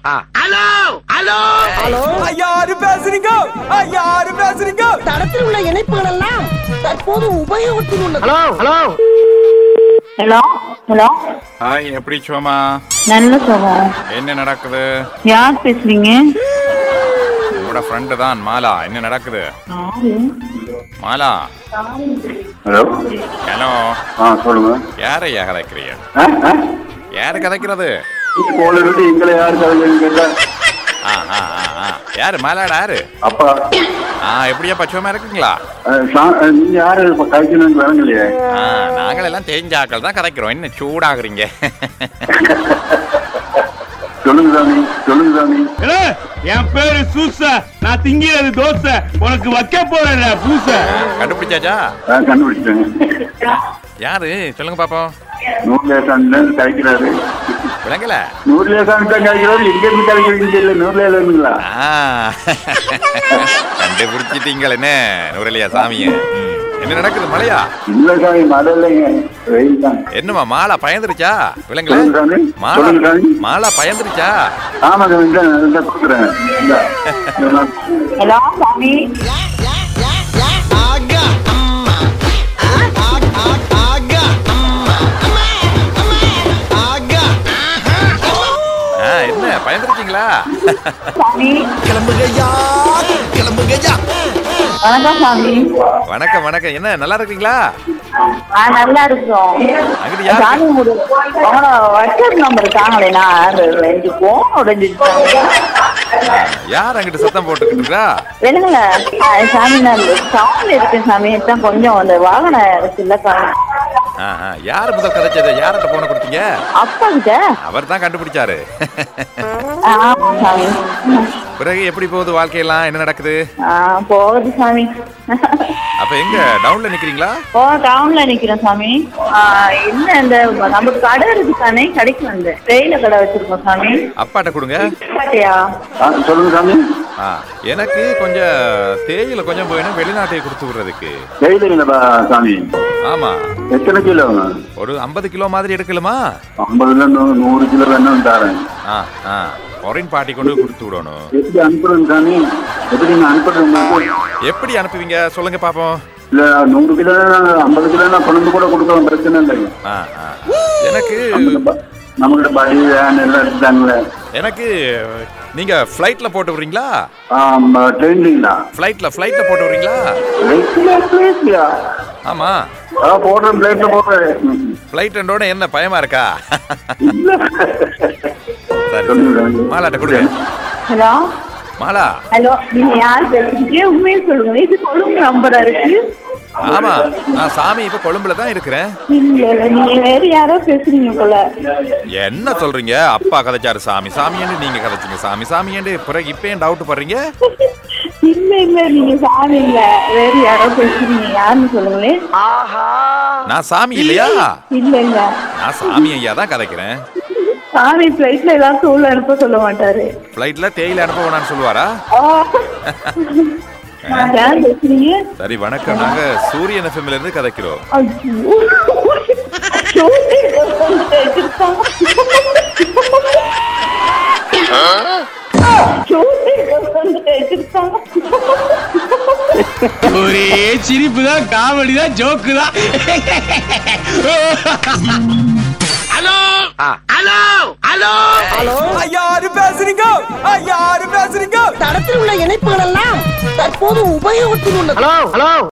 Hello hello hello யாரு பேசுறீங்க யாரு பேசுறீங்க தடத்தில் உள்ள இணைப்புகள் எல்லாம் தற்போது உபயோகத்தில் உள்ளது hello hello hello hello hi எப்படி சோமா நல்ல சுகம் என்ன நடக்குது யார் பேசுறீங்க உங்களோட ஃப்ரெண்டு தான் மாலா என்ன நடக்குது யாரு மாலா ஹலோ ஹலோ ஆ சொல்லுங்க யாரையா கதைக்கிறீங்க ஆ, ஆ? யாரு கதைக்கிறது போல இருந்து எங்களை யார் கதைக்கிறீங்க கேட்டா ஆ ஆ ஆ ஆ யாரு மாலாடா யாரு அப்பா ஆ எப்படியா பச்சுவமா இருக்குங்களா அஹ், சா- அஹ், நீங்க யாரு இப்ப கதைக்கணும்னு வரங்கலையே ஆ நாங்கள் எல்லாம் தெரிஞ்ச ஆக்கள் தான் கதைக்கிறோம் என்ன சூடாகுறீங்க சொல்லுங்க சாமி சொல்லுங்க சாமி ஏலே, என் பேரு சூச நான் திங்கிறது தோசை உனக்கு வைக்க போறேன் பூச கண்டுபிடிச்சாச்சா ஆ, கண்டுபிடிச்சிட்டேங்க யாரு சொல்லுங்க பாப்போம் நூறு லேசான் கதைக்கிறாரு விளங்கல நூறு லேசான் தான் கதைக்கிறாரு எங்க இருந்து கதைக்கிறீங்க இல்ல நூறு லேசானுங்களா ஆ கண்டுபிடிச்சிட்டீங்கள் என்ன நூறலியா சாமிய ம். என்ன நடக்குது மழையா இல்ல சாமி மழை இல்லைங்க வெயில் தான் என்னமா மாலா பயந்துருச்சா விலங்குல சொல்லுங்க சாமி. மாலா சொல்லுங்க சாமி. மாலா பயந்துருச்சா ஆமாங்க இந்த இந்த கொடுக்குறேன் இந்த. ஹலோ சாமி ஆ, என்ன பயந்துருக்கீங்களா சாமி கிளம்புங்கய்யா கிளம்புங்கய்யா வணக்கம் சாமி வணக்கம் வணக்கம் என்ன நல்லா இருக்கீங்களா ஆ நல்லா இருக்கோம் அங்கிட்டு யாரு? சாமி உங்களோட உங்களோட வாட்ஸ்அப் நம்பர் தாங்களே நான் ரெண்டு போன் உடஞ்சிட்டு யார் அங்கிட்டு சத்தம் போட்டுக்கிட்டு இருக்கா வேணுங்கள சாமி நான் டவுன்ல இருக்கேன் சாமி தான் கொஞ்சம் அந்த வாகனம் இருக்குல்ல சாமி ஆ, ஆ, யார் முதல் கதைச்சது யார்கிட்ட போன கொடுத்தீங்க அப்பா கிட்ட அவர் தான் கண்டுபிடிச்சாரு ஆமா சாமி பிறகு எப்படி போகுது வாழ்க்கையெல்லாம் என்ன நடக்குது ஆ போகுது சாமி அப்ப எங்க டவுன்ல நிக்கிறீங்களா ஓ டவுன்ல நிக்கிறேன் சாமி ஆ, என்ன இந்த நம்ம கடை இருக்கு தானே கடைக்கு வந்தேன் தேயிலை கடை வச்சிருக்கோம் சாமி அப்பாட்ட கொடுங்க பாட்டியா ஆ, சொல்லுங்க சாமி ஆ எனக்கு கொஞ்சம் தேயிலை கொஞ்சம் போயிடும் வெளிநாட்டுக்கு கொடுத்து விடுறதுக்கு செய்திருங்களா சாமி ஆமா எத்தனை கிலோ ஒரு ஐம்பது கிலோ மாதிரி எடுக்கலுமா ஐம்பதுல நூ- நூறு கிலோ வேணும் தரேன் ஆ ஆ ஃபாரின் பார்ட்டி கொண்டு கொடுத்து விடணும் எப்படி அனுப்புறேன் சாமி எப்படி நீங்க அனுப்புறது உங்களுக்கு எப்படி அனுப்புவீங்க சொல்லுங்க பாப்போம் இல்ல நூறு கிலோ ஐம்பது கிலோ கொண்டு வந்து கூட கொடுக்கலாம் பிரச்சனை இல்லை ஆ ஆ எனக்கு நம்மகிட்ட படி வேன் எல்லாம் எடுத்துட்டாங்களே எனக்கு நீங்க ஃப்ளைட்ல போட்டு விடுறீங்களா ட்ரெயின்லீங்களா ஃப்ளைட்ல ஃப்ளைட்ல போட்டு விடுறீங்களா பிளேஸ்லயா ஆமா ஆ போடுறேன் பிளேட்ல போடுறேன் ஃப்ளைட் ரெண்டோட என்ன பயமா இருக்கா சரி சொல்லுங்க சாமி. மாலாட்ட கொடுங்க ஹலோ மாலா ஹலோ நீங்க யார் பேசுறீங்க உண்மையை சொல்லுங்க இது கொழும்பு நம்பரா இருக்கு ஆமா நான் சாமி இப்ப கொழும்புல தான் இருக்கிறேன் இல்ல இல்ல நீங்க வேற யாரோ பேசுறீங்க போல என்ன சொல்றீங்க அப்பா கதைச்சாரு சாமி சாமியண்டு நீங்க கதைச்சீங்க சாமி சாமியண்டு பிறகு இப்ப ஏன் டவுட் பண்றீங்க இல்ல இல்ல நீங்க சாமி இல்ல வேற யாரோ பேசுறீங்க யாருன்னு சொல்லுங்களேன் நான் சாமி இல்லையா இல்ல இல்ல நான் சாமி ஐயா தான் கதைக்கிறேன் சாமி பிளைட்ல ஏதாவது தூள் அனுப்ப சொல்ல மாட்டாரு ஃப்ளைட்ல தேயிலை அனுப்ப வேணாம்னு சொல்லுவாரா ஆ. யார் பேசுறீங்க சரி வணக்கம் நாங்க சூரியன் எஃப்எம்ல இருந்து கதைக்கிறோம் ஐயோ. shooting வந்து வச்சிருக்காங்க. shooting வந்து வச்சிருக்காங்க. ஒரே சிரிப்பு தான் காமெடி தான் ஜோக்கு தான் ஹலோ ஹலோ ஹலோ ஹலோ யாரு பேசுறீங்க யாரு பேசுறீங்க தடத்தில் உள்ள இணைப்புகள் எல்லாம் தற்போது உபயோகத்தில் உள்ளது ஹலோ ஹலோ